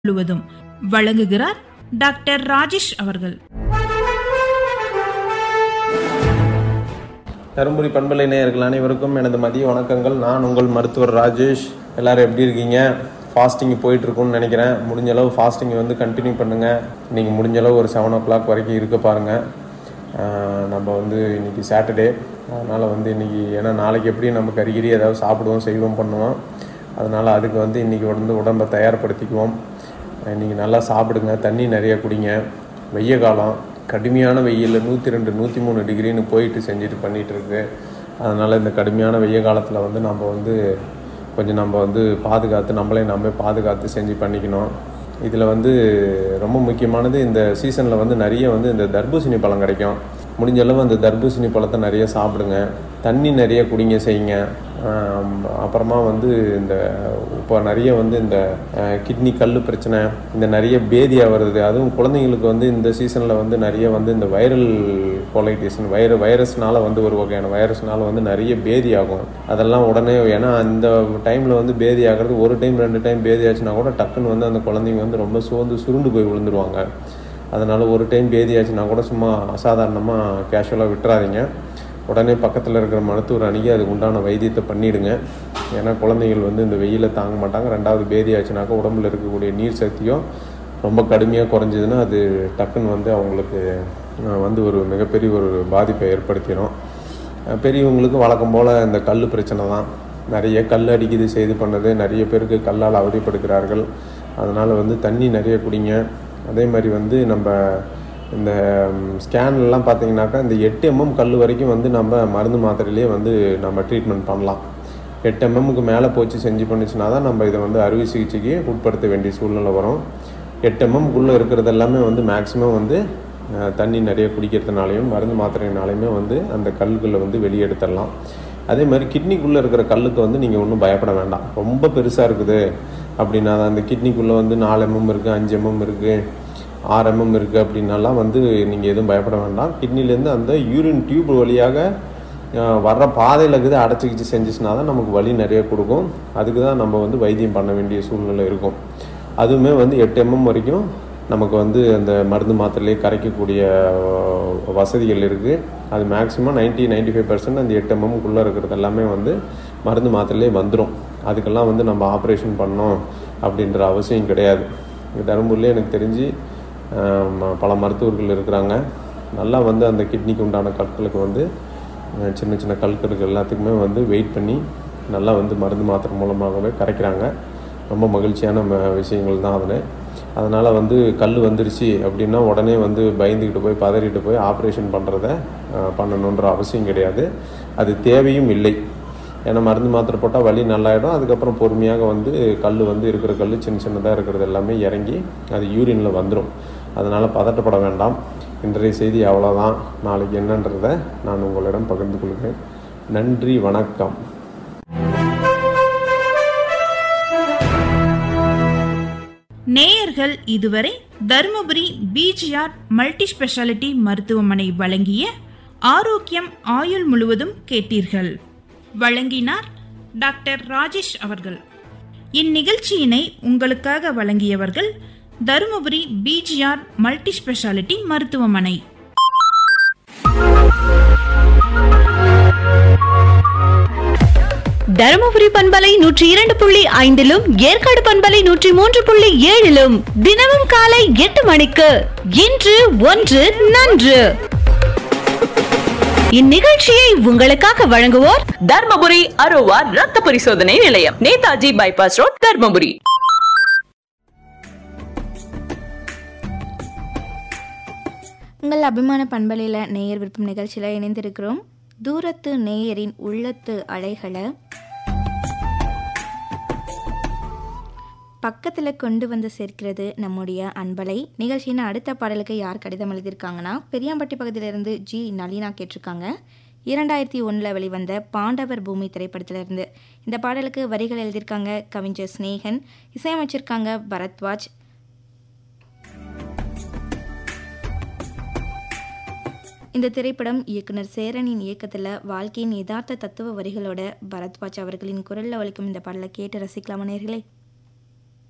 முழுவதும் வழங்குகிறார் டாக்டர் ராஜேஷ் அவர்கள் தருமபுரி பண்பலை நேயர்கள் அனைவருக்கும் எனது மதிய வணக்கங்கள் நான் உங்கள் மருத்துவர் ராஜேஷ் எல்லாரும் எப்படி இருக்கீங்க ஃபாஸ்டிங் போயிட்டு இருக்கும்னு நினைக்கிறேன் முடிஞ்ச அளவு ஃபாஸ்டிங் வந்து கண்டினியூ பண்ணுங்க இன்னைக்கு முடிஞ்ச அளவு ஒரு செவன் ஓ கிளாக் வரைக்கும் இருக்க பாருங்க ஆஹ் நம்ம வந்து இன்னைக்கு சாட்டர்டே அதனால் வந்து இன்னைக்கு ஏன்னா நாளைக்கு எப்படியும் நம்ம கறிகிரி ஏதாவது சாப்பிடுவோம் செய்வோம் பண்ணுவோம் அதனால் அதுக்கு வந்து இன்னைக்கு வந்து உடம்பை தயார்படுத்திக்குவோம் இன்னைக்கு நல்லா சாப்பிடுங்க தண்ணி நிறைய குடிங்க வெய்ய காலம் கடுமையான வெயில் நூற்றி ரெண்டு நூற்றி மூணு டிகிரின்னு போயிட்டு செஞ்சுட்டு பண்ணிகிட்டு இருக்கு அதனால் இந்த கடுமையான வெய்ய காலத்தில் வந்து நம்ம வந்து கொஞ்சம் நம்ம வந்து பாதுகாத்து நம்மளே நம்ம பாதுகாத்து செஞ்சு பண்ணிக்கணும் இதில் வந்து ரொம்ப முக்கியமானது இந்த சீசனில் வந்து நிறைய வந்து இந்த தர்பூசணி பழம் கிடைக்கும் முடிஞ்ச அளவு அந்த தர்பூசணி பழத்தை நிறைய சாப்பிடுங்க தண்ணி நிறைய குடிங்க செய்யுங்க ஆம், அப்புறமா வந்து இந்த இப்போ நிறைய வந்து இந்த கிட்னி கல் பிரச்சனை இந்த நிறைய பேதியா வருது அதுவும் குழந்தைங்களுக்கு வந்து இந்த சீசனில் வந்து நிறைய வந்து இந்த வைரல் கொலைட்டிஸ் வைர வைரஸ்னால வந்து ஒரு வகையான வைரஸ்னால வந்து நிறைய பேதி ஆகும் அதெல்லாம் உடனே ஏன்னா அந்த டைமில் வந்து பேதி ஆகிறது ஒரு டைம் ரெண்டு டைம் பேதி ஆச்சுன்னா கூட டக்குன்னு வந்து அந்த குழந்தைங்க வந்து ரொம்ப சோர்ந்து சுருண்டு போய் விழுந்துருவாங்க அதனால் ஒரு டைம் பேதி ஆச்சுன்னா கூட சும்மா அசாதாரணமாக கேஷுவலாக விட்டுறாதீங்க உடனே பக்கத்தில் இருக்கிற மருத்துவர் அணுகி அதுக்கு உண்டான வைத்தியத்தை பண்ணிடுங்க ஏன்னா குழந்தைகள் வந்து இந்த வெயிலை தாங்க மாட்டாங்க ரெண்டாவது பேதி ஆச்சுனாக்கா உடம்புல இருக்கக்கூடிய நீர் சக்தியும் ரொம்ப கடுமையாக குறைஞ்சதுன்னா அது டக்குன்னு வந்து அவங்களுக்கு அஹ், வந்து ஒரு மிகப்பெரிய ஒரு பாதிப்பை ஏற்படுத்திடும் அஹ், பெரியவங்களுக்கு வழக்கம் போல் இந்த கல் பிரச்சனை தான் நிறைய கல் அடிக்குது செய்து பண்ணது நிறைய பேருக்கு கல்லால் அவதிப்படுகிறார்கள் அதனால் வந்து தண்ணி நிறைய குடிங்க அதே மாதிரி வந்து நம்ம இந்த ஸ்கேன்லாம் பார்த்தீங்கன்னாக்கா இந்த எட்டு எம்எம் கல் வரைக்கும் வந்து நம்ம மருந்து மாத்திரையிலே வந்து நம்ம ட்ரீட்மெண்ட் பண்ணலாம் எட்டு எம்எம்க்கு மேலே போச்சு செஞ்சு பண்ணிச்சுனா தான் நம்ம இதை வந்து அறுவை சிகிச்சைக்கு உட்படுத்த வேண்டிய சூழ்நிலை வரும் எட்டு எம்எம்குள்ளே இருக்கிறது எல்லாமே வந்து மேக்ஸிமம் வந்து அஹ், தண்ணி நிறைய குடிக்கிறதுனாலையும் மருந்து மாத்திரைனாலையுமே வந்து அந்த கல்களை வந்து வெளியே எடுத்துடலாம் அதே மாதிரி கிட்னிக்குள்ளே இருக்கிற கல்லுக்கு வந்து நீங்கள் ஒன்றும் பயப்பட வேண்டாம் ரொம்ப பெருசாக இருக்குது அப்படின்னா அந்த கிட்னிக்குள்ளே வந்து நாலு எம்எம் இருக்குது அஞ்சு எம்எம் இருக்குது ஆறு எம்எம் இருக்குது அப்படின்னாலாம் வந்து நீங்கள் எதுவும் பயப்பட வேண்டாம் கிட்னிலேருந்து அந்த யூரின் டியூப் வழியாக அஹ், வர்ற பாதையில் இருக்குது அடைச்சிக்கிச்சு செஞ்சுச்சுனா தான் நமக்கு வலி நிறைய கொடுக்கும் அதுக்கு தான் நம்ம வந்து வைத்தியம் பண்ண வேண்டிய சூழ்நிலை இருக்கும் அதுவுமே வந்து எட்டு எம்எம் வரைக்கும் நமக்கு வந்து அந்த மருந்து மாத்திரையிலே கரைக்கக்கூடிய அஹ், வசதிகள் இருக்குது அது மேக்ஸிமம் 90 95% ஃபைவ் பர்சன்ட் அந்த எட்டு எம்எம்குள்ளே இருக்கிறது எல்லாமே வந்து மருந்து மாத்திரையிலே வந்துடும் அதுக்கெல்லாம் வந்து நம்ம ஆப்ரேஷன் பண்ணோம் அப்படின்ற அவசியம் கிடையாது இங்க தருமபுரியிலே எனக்கு தெரிஞ்சு அஹ், ம- பல மருத்துவர்கள் இருக்கிறாங்க நல்லா வந்து அந்த கிட்னிக்கு உண்டான கற்களுக்கு வந்து அஹ், சின்ன சின்ன கற்களுக்கு எல்லாத்துக்குமே வந்து வெயிட் பண்ணி நல்லா வந்து மருந்து மாத்திரை மூலமாகவே கரைக்கிறாங்க ரொம்ப மகிழ்ச்சியான ம- விஷயங்கள் தான் அதில் அதனால் வந்து கல் வந்துருச்சு அப்படின்னா உடனே வந்து பயந்துக்கிட்டு போய் பதறிட்டு போய் ஆப்ரேஷன் பண்ணுறத பண்ணணுன்ற அவசியம் கிடையாது அது தேவையும் இல்லை ஏன்னா மருந்து மாத்திரை போட்டால் வலி நல்லாயிடும் அதுக்கப்புறம் பொறுமையாக வந்து கல் வந்து இருக்கிற கல் சின்ன சின்னதாக இருக்கிறது எல்லாமே இறங்கி அது யூரினில் வந்துடும் அதனால் பதட்டப்பட வேண்டாம் இன்றைய செய்தி அவ்வளோதான் நாளைக்கு என்னன்றதை நான் உங்களிடம் பகிர்ந்து கொள்கிறேன் நன்றி வணக்கம் நேயர்கள் இதுவரை தருமபுரி பிஜிஆர் மல்டி ஸ்பெஷாலிட்டி மருத்துவமனை வழங்கிய ஆரோக்கியம் ஆயுள் முழுவதும் கேட்டீர்கள் வழங்கினார் டாக்டர் ராஜேஷ் அவர்கள் இந்நிகழ்ச்சியினை உங்களுக்காக வழங்கியவர்கள் தருமபுரி பிஜிஆர் மல்டி ஸ்பெஷாலிட்டி மருத்துவமனை தருமபுரி பண்பலை நூற்றி இரண்டு புள்ளி ஐந்திலும் ஏற்காடு பண்பலை நூற்றி மூன்று புள்ளி ஏழிலும் தினமும் காலை எட்டு மணிக்கு இன்று ஒன்று நன்று இந்நிகழ்ச்சியை உங்களுக்காக வழங்குவோர் தர்மபுரி அரோவா ரத்த பரிசோதனை நிலையம் நேதாஜி பைபாஸ் ரோட் தர்மபுரி உங்கள் அபிமான பண்பலையில் நேயர் விருப்பம் நிகழ்ச்சியில் இணைந்திருக்கிறோம் தூரத்து நேயரின் உள்ளத்து அலைகளை பக்கத்தில் கொண்டு வந்து சேர்க்கிறது நம்முடைய அன்பலை நிகழ்ச்சியின் அடுத்த பாடலுக்கு யார் கடிதம் எழுதியிருக்காங்கன்னா பெரியாம்பட்டி பகுதியிலிருந்து ஜி நளினா கேட்டிருக்காங்க இரண்டாயிரத்தி ஒன்றில் வெளிவந்த பாண்டவர் பூமி திரைப்படத்திலிருந்து இந்த பாடலுக்கு வரிகள் எழுதியிருக்காங்க கவிஞர் ஸ்னேகன் இசையமைச்சிருக்காங்க பரத்வாஜ் இந்த திரைப்படம் இயக்குனர் சேரனின் இயக்கத்தில் வாழ்க்கையின் யதார்த்த தத்துவ வரிகளோட பரத்வாஜ் அவர்களின் குரலில் ஒலிக்கும் இந்த பாடலை கேட்டு ரசிக்கலாமா நேர்களே